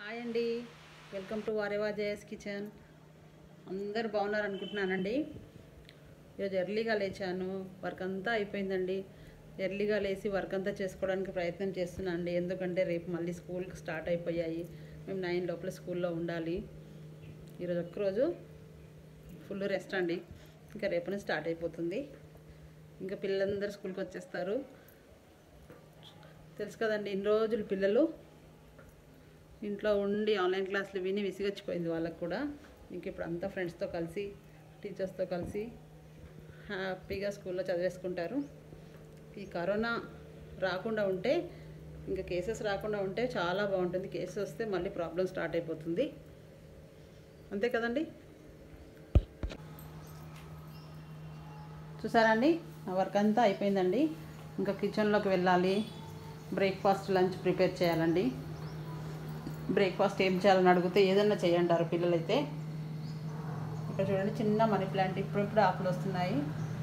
Hi అండి welcome to వారేవా జయస్ కిచెన్ అందరు బాగున్నారు అనుకుంటున్నానండి ఈరోజు ఎర్లీగా లేచాను వర్క్ అంతా అయిపోయిందండి ఎర్లీగా లేచి వర్క్ అంతా చేసుకోవడానికి ప్రయత్నం చేస్తున్నాను అండి ఎందుకంటే రేపు మళ్ళీ స్కూల్కి స్టార్ట్ అయిపోయాయి మేము నైన్ లోపల స్కూల్లో ఉండాలి ఈరోజు ఒక్కరోజు ఫుల్ రెస్ట్ అండి ఇంకా రేపు నుంచి స్టార్ట్ అయిపోతుంది ఇంకా పిల్లలందరూ స్కూల్కి వచ్చేస్తారు తెలుసు కదండి ఇన్ని రోజులు పిల్లలు ఇంట్లో ఉండి ఆన్లైన్ క్లాసులు విని విసిగొచ్చిపోయింది వాళ్ళకు కూడా ఇంక ఇప్పుడు అంతా ఫ్రెండ్స్తో కలిసి టీచర్స్తో కలిసి హ్యాపీగా స్కూల్లో చదివేసుకుంటారు ఈ కరోనా రాకుండా ఉంటే ఇంకా కేసెస్ రాకుండా ఉంటే చాలా బాగుంటుంది కేసెస్ వస్తే మళ్ళీ ప్రాబ్లం స్టార్ట్ అయిపోతుంది అంతే కదండి చూసారండి నా వర్క్ అంతా అయిపోయిందండి ఇంకా కిచెన్లోకి వెళ్ళాలి బ్రేక్ఫాస్ట్ లంచ్ ప్రిపేర్ చేయాలండి బ్రేక్ఫాస్ట్ ఏం చేయాలని అడిగితే ఏదన్నా చేయంటారు పిల్లలైతే ఇక్కడ చూడండి చిన్న మనీ ప్లాంట్ ఇప్పుడిప్పుడు ఆకులు వస్తున్నాయి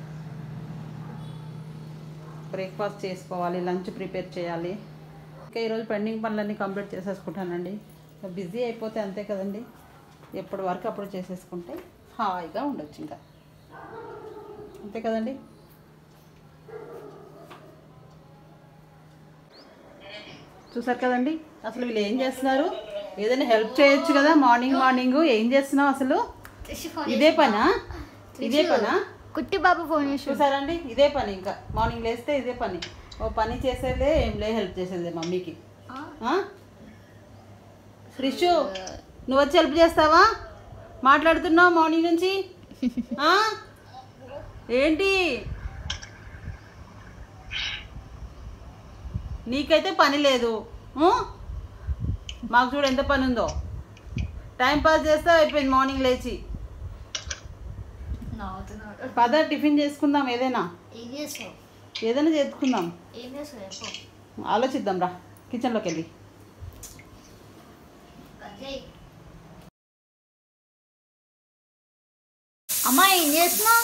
బ్రేక్ఫాస్ట్ చేసుకోవాలి లంచ్ ప్రిపేర్ చేయాలి ఇంకా ఈరోజు పెండింగ్ పనులన్నీ కంప్లీట్ చేసేసుకుంటానండి బిజీ అయిపోతే అంతే కదండి ఎప్పటి వరకు అప్పుడు చేసేసుకుంటే హాయిగా ఉండొచ్చు ఇంకా అంతే కదండి చూసారు కదండి అసలు వీళ్ళు ఏం చేస్తున్నారు ఏదైనా హెల్ప్ చేయొచ్చు కదా మార్నింగ్ మార్నింగ్ ఏం చేస్తున్నావు అసలు ఇదే పనా ఇదే పనా కుట్టి బాబు ఫోన్ చేసి చూసారండి ఇదే పని ఇంకా మార్నింగ్ లేస్తే ఇదే పని ఓ పని చేసేదే ఏం లే హెల్ప్ చేసేదే మమ్మీకి ఆ? రిషు నువ్వు వచ్చి హెల్ప్ చేస్తావా మాట్లాడుతున్నావు మార్నింగ్ నుంచి ఆ? ఏంటి నీకైతే పని లేదు ఊ? మాకు చూడు ఎంత పని ఉందో టైం పాస్ చేస్తే అయిపోయింది మార్నింగ్ లేచి నవ్వుతున్నాడు పద టిఫిన్ చేసుకుందాం ఏదైనా ఏం చేస్తావు ఏదైనా చేసుకుందాం ఏం చేస్తావు చెప్పు ఆలోచిద్దాం రా కిచెన్లోకి వెళ్ళి అజయ్ అమ్మా ఏం చేస్తున్నావు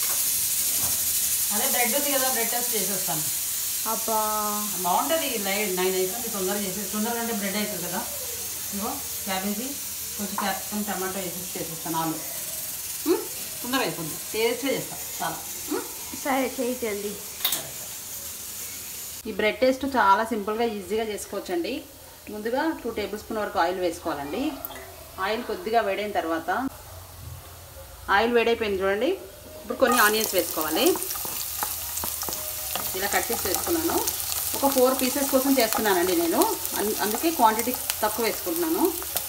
అదే బ్రెడ్ ఉంది కదా బ్రెడ్ టోస్ట్ చేసి వస్తాను అబ్బా బాగుంటుంది నైన్ నైన్ అవుతుంది తొందరగా చేసేసి తొందరగా అంటే బ్రెడ్ అవుతుంది కదా ఇగో క్యాబేజీ కొంచెం క్యాప్సికమ్ టమాటో వేసేసి చేసేస్తాను ఆలు ఉమ్, తొందరగా అయిపోద్ది టేస్ట్గా చేస్తాను చాలా ఉమ్. సరే చేయి జల్దీ ఈ బ్రెడ్ టేస్ట్ చాలా సింపుల్గా ఈజీగా చేసుకోవచ్చండి ముందుగా టూ టేబుల్ స్పూన్ వరకు ఆయిల్ వేసుకోవాలండి ఆయిల్ కొద్దిగా వేడైన తర్వాత ఆయిల్ వేడైపోయింది చూడండి ఇప్పుడు కొన్ని ఆనియన్స్ వేసుకోవాలి ఇలా కట్ చేసి వేసుకున్నాను ఒక ఫోర్ పీసెస్ కోసం చేస్తున్నానండి నేను అన్- అందుకే క్వాంటిటీ తక్కువ వేసుకుంటున్నాను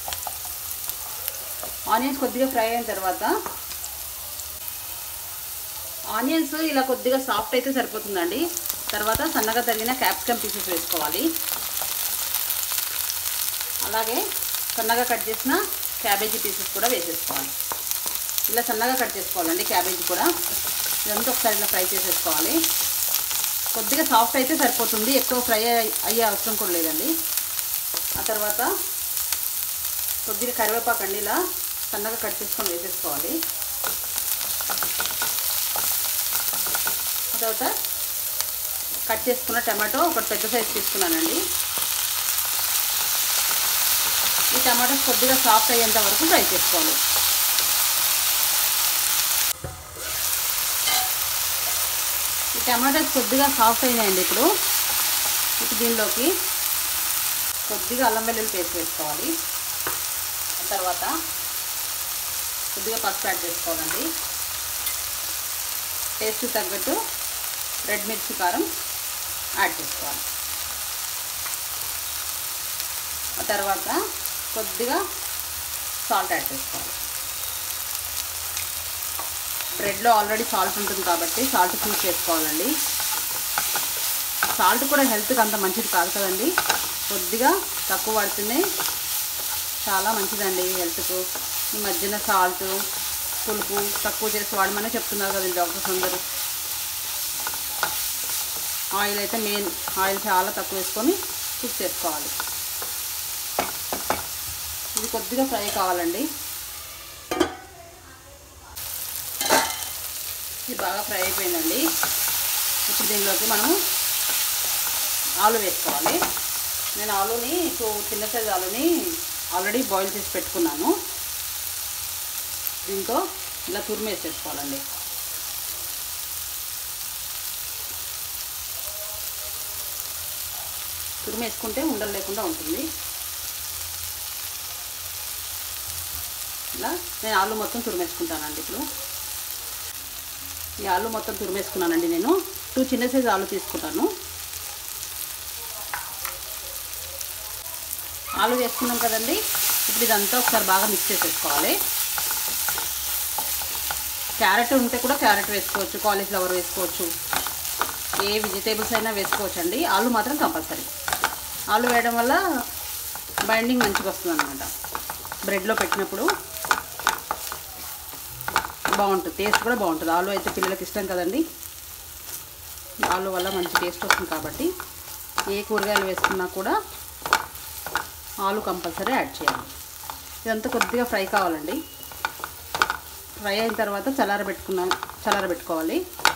ఆనియన్స్ కొద్దిగా ఫ్రై అయిన తర్వాత ఆనియన్స్ ఇలా కొద్దిగా సాఫ్ట్ అయితే సరిపోతుందండి తర్వాత సన్నగా తరిగిన క్యాప్సికమ్ పీసెస్ వేసుకోవాలి అలాగే సన్నగా కట్ చేసిన క్యాబేజీ పీసెస్ కూడా వేసేసుకోవాలి ఇలా సన్నగా కట్ చేసుకోవాలండి క్యాబేజీ కూడా ఇదంతా ఒకసారి ఇలా ఫ్రై చేసేసుకోవాలి కొద్దిగా సాఫ్ట్ అయితే సరిపోతుంది ఎక్కువ ఫ్రై అయ్యే- అయ్యే అవసరం కూడా లేదండి ఆ తర్వాత కొద్దిగా కరివేపాకు అండి ఇలా సన్నగా కట్ చేసుకొని వేసేసుకోవాలి ఆ తర్వాత కట్ చేసుకున్న టమాటో ఒకటి పెద్ద సైజ్ తీసుకున్నానండి ఈ టమాటోస్ కొద్దిగా సాఫ్ట్ అయ్యేంత వరకు ఫ్రై చేసుకోవాలి ఈ టమాటోస్ కొద్దిగా సాఫ్ట్ అయినాయండి ఇప్పుడు ఇప్పుడు దీనిలోకి కొద్దిగా అల్లం వెల్లుల్లి పేస్ట్ వేసుకోవాలి ఆ తర్వాత కొద్దిగా పసుపు యాడ్ చేసుకోవాలండి టేస్ట్ తగ్గట్టు రెడ్ మిర్చి కారం యాడ్ చేసుకోవాలి ఆ తర్వాత కొద్దిగా సాల్ట్ యాడ్ చేసుకోవాలి బ్రెడ్లో ఆల్రెడీ సాల్ట్ ఉంటుంది కాబట్టి సాల్ట్ చూస్ చేసుకోవాలండి సాల్ట్ కూడా హెల్త్కి అంత మంచిది కాదు కదండి కొద్దిగా తక్కువ పడుతుంది చాలా మంచిదండి హెల్త్కు ఈ మధ్యన సాల్ట్ పులుపు తక్కువ చేసి వాడమని చెప్తున్నారు కదండి డాక్టర్స్ అందరూ ఆయిల్ అయితే మెయిన్ ఆయిల్ చాలా తక్కువ వేసుకొని కుక్ చేసుకోవాలి ఇది కొద్దిగా ఫ్రై కావాలండి ఇది బాగా ఫ్రై అయిపోయిందండి ఇప్పుడు దీనిలోకి మనము ఆలు వేసుకోవాలి నేను ఆలుని టూ చిన్న సైజు ఆలుని ఆల్రెడీ బాయిల్ చేసి పెట్టుకున్నాను దీంతో ఇలా తురిమేసేసుకోవాలండి తురిమేసుకుంటే ఉండలు లేకుండా ఉంటుంది ఇలా నేను ఆలు మొత్తం తురిమేసుకుంటానండి ఇప్పుడు ఈ ఆలు మొత్తం తురిమేసుకున్నానండి నేను టూ చిన్న సైజు ఆలు తీసుకున్నాను ఆలు వేసుకున్నాం కదండి ఇప్పుడు ఇదంతా ఒకసారి బాగా మిక్స్ చేసేసుకోవాలి క్యారెట్ ఉంటే కూడా క్యారెట్ వేసుకోవచ్చు కాలీఫ్లవర్ వేసుకోవచ్చు ఏ వెజిటేబుల్స్ అయినా వేసుకోవచ్చు అండి ఆలు మాత్రం కంపల్సరీ ఆలు వేయడం వల్ల బైండింగ్ మంచిగా వస్తుంది అనమాట బ్రెడ్లో పెట్టినప్పుడు బాగుంటుంది టేస్ట్ కూడా బాగుంటుంది ఆలు అయితే పిల్లలకి ఇష్టం కదండి ఆలు వల్ల మంచి టేస్ట్ వస్తుంది కాబట్టి ఏ కూరగాయలు వేసుకున్నా కూడా ఆలు కంపల్సరీ యాడ్ చేయాలి ఇదంతా కొద్దిగా ఫ్రై కావాలండి ఫ్రై అయిన తర్వాత చల్లారబెట్టుకున్నాం చల్లారబెట్టుకోవాలి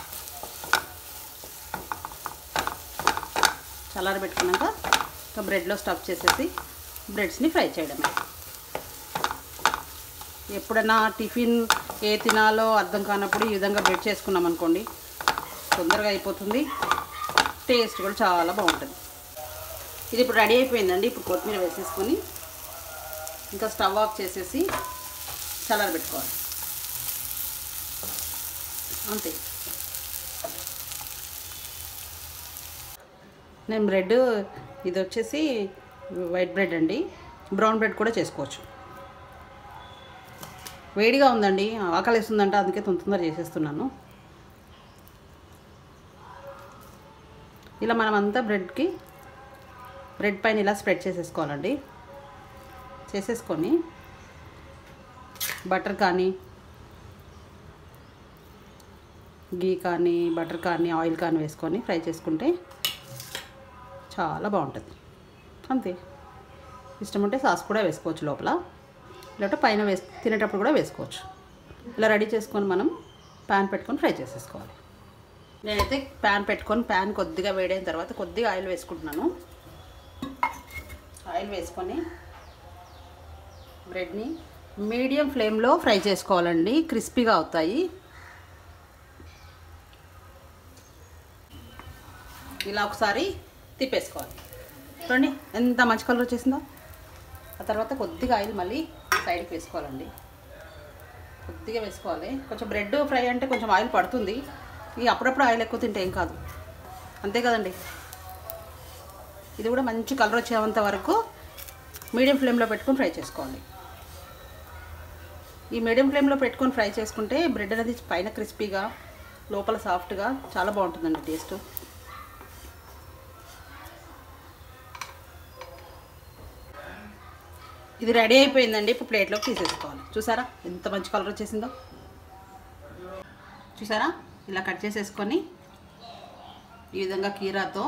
చల్లారబెట్టుకున్నాక ఇంకా బ్రెడ్లో స్టఫ్ చేసేసి బ్రెడ్స్ని ఫ్రై చేయడమే ఎప్పుడైనా టిఫిన్ ఏ తినాలో అర్థం కానప్పుడు ఈ విధంగా బ్రెడ్ చేసుకున్నాం అనుకోండి తొందరగా అయిపోతుంది టేస్ట్ కూడా చాలా బాగుంటుంది ఇది ఇప్పుడు రెడీ అయిపోయిందండి ఇప్పుడు కొత్తిమీర వేసేసుకొని ఇంకా స్టవ్ ఆఫ్ చేసేసి చల్లారబెట్టుకోవాలి అంతే నేను బ్రెడ్ ఇది వచ్చేసి వైట్ బ్రెడ్ అండి బ్రౌన్ బ్రెడ్ కూడా చేసుకోవచ్చు వేడిగా ఉందండి ఆకలి వేస్తుందంట అందుకే తొందర చేసేస్తున్నాను ఇలా మనం అంతా బ్రెడ్కి బ్రెడ్ పైన ఇలా స్ప్రెడ్ చేసేసుకోవాలండి చేసేసుకొని బటర్ కానీ గీ కానీ బటర్ కానీ ఆయిల్ కానీ వేసుకొని ఫ్రై చేసుకుంటే చాలా బాగుంటుంది అంతే ఇష్టం ఉంటే సాస్ కూడా వేసుకోవచ్చు లోపల లేకపోతే పైన వేసు తినేటప్పుడు కూడా వేసుకోవచ్చు ఇలా రెడీ చేసుకొని మనం ప్యాన్ పెట్టుకొని ఫ్రై చేసేసుకోవాలి నేనైతే ప్యాన్ పెట్టుకొని ప్యాన్ కొద్దిగా వేడైన తర్వాత కొద్దిగా ఆయిల్ వేసుకుంటున్నాను ఆయిల్ వేసుకొని బ్రెడ్ని మీడియం ఫ్లేమ్లో ఫ్రై చేసుకోవాలండి క్రిస్పీగా అవుతాయి ఇలా ఒకసారి తిప్పేసుకోవాలి చూడండి ఎంత మంచి కలర్ వచ్చేసిందో ఆ తర్వాత కొద్దిగా ఆయిల్ మళ్ళీ సైడ్కి వేసుకోవాలండి కొద్దిగా వేసుకోవాలి కొంచెం బ్రెడ్ ఫ్రై అంటే కొంచెం ఆయిల్ పడుతుంది ఇక అప్పుడప్పుడు ఆయిల్ ఎక్కువ తింటే ఏం కాదు అంతే కదండి ఇది కూడా మంచి కలర్ వచ్చేంత వరకు మీడియం ఫ్లేమ్లో పెట్టుకొని ఫ్రై చేసుకోవాలి ఈ మీడియం ఫ్లేమ్లో పెట్టుకొని ఫ్రై చేసుకుంటే బ్రెడ్ అనేది పైన క్రిస్పీగా లోపల సాఫ్ట్గా చాలా బాగుంటుందండి టేస్ట్ ఇది రెడీ అయిపోయిందండి ఇప్పుడు ప్లేట్లోకి తీసేసుకోవాలి చూసారా ఎంత మంచి కలర్ వచ్చేసిందో చూసారా ఇలా కట్ చేసేసుకొని ఈ విధంగా కీరాతో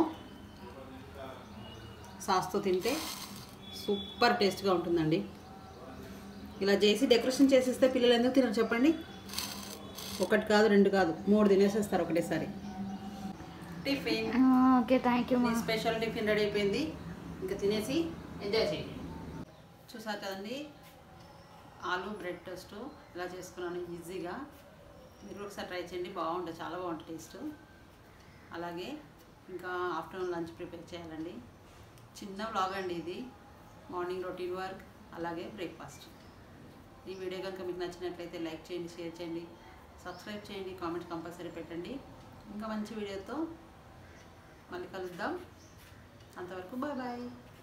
సాస్తో తింటే సూపర్ టేస్ట్గా ఉంటుందండి ఇలా చేసి డెకరేషన్ చేసేస్తే పిల్లలు ఎందుకు తినరు చెప్పండి ఒకటి కాదు రెండు కాదు మూడు తినేసేస్తారు ఒకటేసారి టిఫిన్ ఓకే థ్యాంక్ యూ మీ మా స్పెషల్ టిఫిన్ రెడీ అయిపోయింది ఇంకా తినేసి ఎంజాయ్ చేయండి చూసారు కదండి ఆలు బ్రెడ్ టోస్ట్ ఇలా చేసుకున్నాను ఈజీగా మీరు కూడా ఒకసారి ట్రై చేయండి బాగుంటుంది చాలా బాగుంటుంది టేస్ట్ అలాగే ఇంకా ఆఫ్టర్నూన్ లంచ్ ప్రిపేర్ చేయాలండి చిన్న వ్లాగ్ అండి ఇది మార్నింగ్ రొటీన్ వర్క్ అలాగే బ్రేక్ఫాస్ట్ ఈ వీడియో కనుక మీకు నచ్చినట్లయితే లైక్ చేయండి షేర్ చేయండి సబ్స్క్రైబ్ చేయండి కామెంట్ కంపల్సరీ పెట్టండి ఇంకా మంచి వీడియోతో మళ్ళీ కలుద్దాం అంతవరకు బాయ్ బాయ్